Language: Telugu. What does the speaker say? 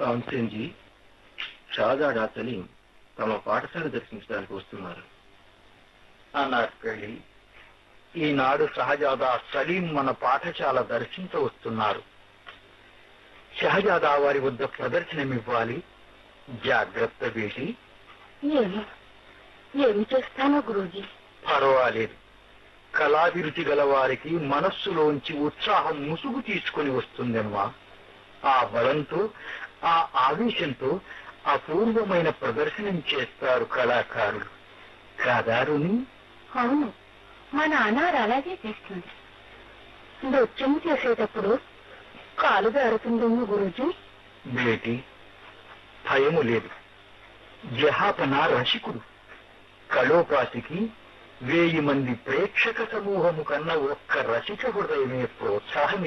తాన్సేన్జీ షాజాడా సలీం తమ పాఠశాల దర్శించడానికి వస్తున్నారు అనార్కలి ఈనాడు షహజాదా సలీం మన పాఠశాల దర్శించ వస్తున్నారు షహజాదా వారి వద్ద ప్రదర్శనమివ్వాలి జాగ్రత్త వేసి ఏమి ఏమి చేస్తానో గురూజీ పర్వాలేదు కళాభిరుచి గల వారికి మనస్సులోంచి ఉత్సాహం ముసుగు తీసుకుని వస్తుందమ్మా ఆ బలంతో ఆ ఆవేశంతో అపూర్వమైన ప్రదర్శనం చేస్తారు కళాకారులు కాదారుని అవును మా నాన్న అలాగే చేస్తుంది నృత్యం చేసేటప్పుడు కాలు జారుతుందేమో గురూజీ బేటి భయము లేదు జహాపన రసికుడు కళోపాసికి వేయి మంది ప్రేక్షక సమూహము కన్నా ఒక్క రసిక హృదయమే ప్రోత్సాహం